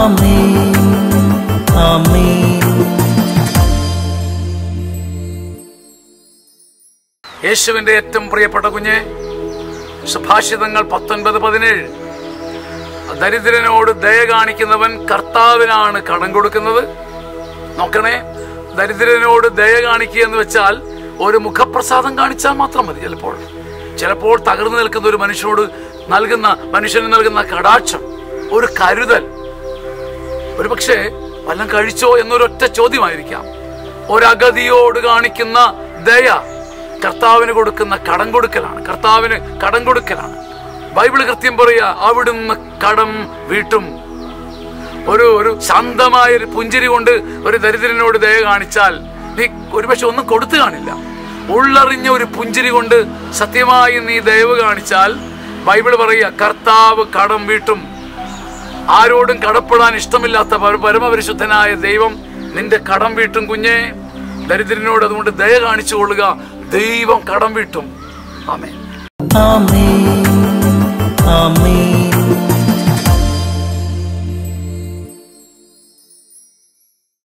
ആമേൻ ആമേൻ യേശുവിന്റെ ഏറ്റവും പ്രിയപ്പെട്ട കുഞ്ഞെ സുഭാഷിതങ്ങൾ പത്തൊൻപത് പതിനേഴ് ദരിദ്രനോട് ദയ കാണിക്കുന്നവൻ കർത്താവിനാണ് കടം കൊടുക്കുന്നത് നോക്കണേ ദരിദ്രനോട് ദയ കാണിക്കുക എന്ന് വെച്ചാൽ ഒരു മുഖപ്രസാദം കാണിച്ചാൽ മാത്രം മതി ചിലപ്പോൾ ചിലപ്പോൾ തകർന്നു നിൽക്കുന്ന ഒരു മനുഷ്യനോട് നൽകുന്ന മനുഷ്യന് നൽകുന്ന കടാക്ഷം ഒരു കരുതൽ ഒരു പക്ഷേ വല്ലം കഴിച്ചോ എന്നൊരൊറ്റ ചോദ്യമായിരിക്കാം ഒരഗതിയോട് കാണിക്കുന്ന ദയ കർത്താവിന് കൊടുക്കുന്ന കടം കൊടുക്കലാണ് കർത്താവിന് കടം കൊടുക്കലാണ് ബൈബിൾ കൃത്യം പറയുക അവിടുന്ന് കടം വീട്ടും ഒരു ഒരു ശാന്തമായ ഒരു പുഞ്ചിരി കൊണ്ട് ഒരു ദരിദ്രനോട് ദയ കാണിച്ചാൽ നീ ഒരുപക്ഷെ ഒന്നും കൊടുത്തു കാണില്ല ഉള്ളറിഞ്ഞ ഒരു പുഞ്ചിരി കൊണ്ട് സത്യമായി നീ ദയവ് കാണിച്ചാൽ ബൈബിൾ പറയുക കർത്താവ് കടം വീട്ടും ആരോടും കടപ്പെടാൻ ഇഷ്ടമില്ലാത്ത പര- പരമപരിശുദ്ധനായ ദൈവം നിന്റെ കടം വീട്ടും കുഞ്ഞെ ദരിദ്രനോട് അതുകൊണ്ട് ദയ കാണിച്ചു കൊള്ളുക ദൈവം കടം വീട്ടും ആമേ ആമേൻ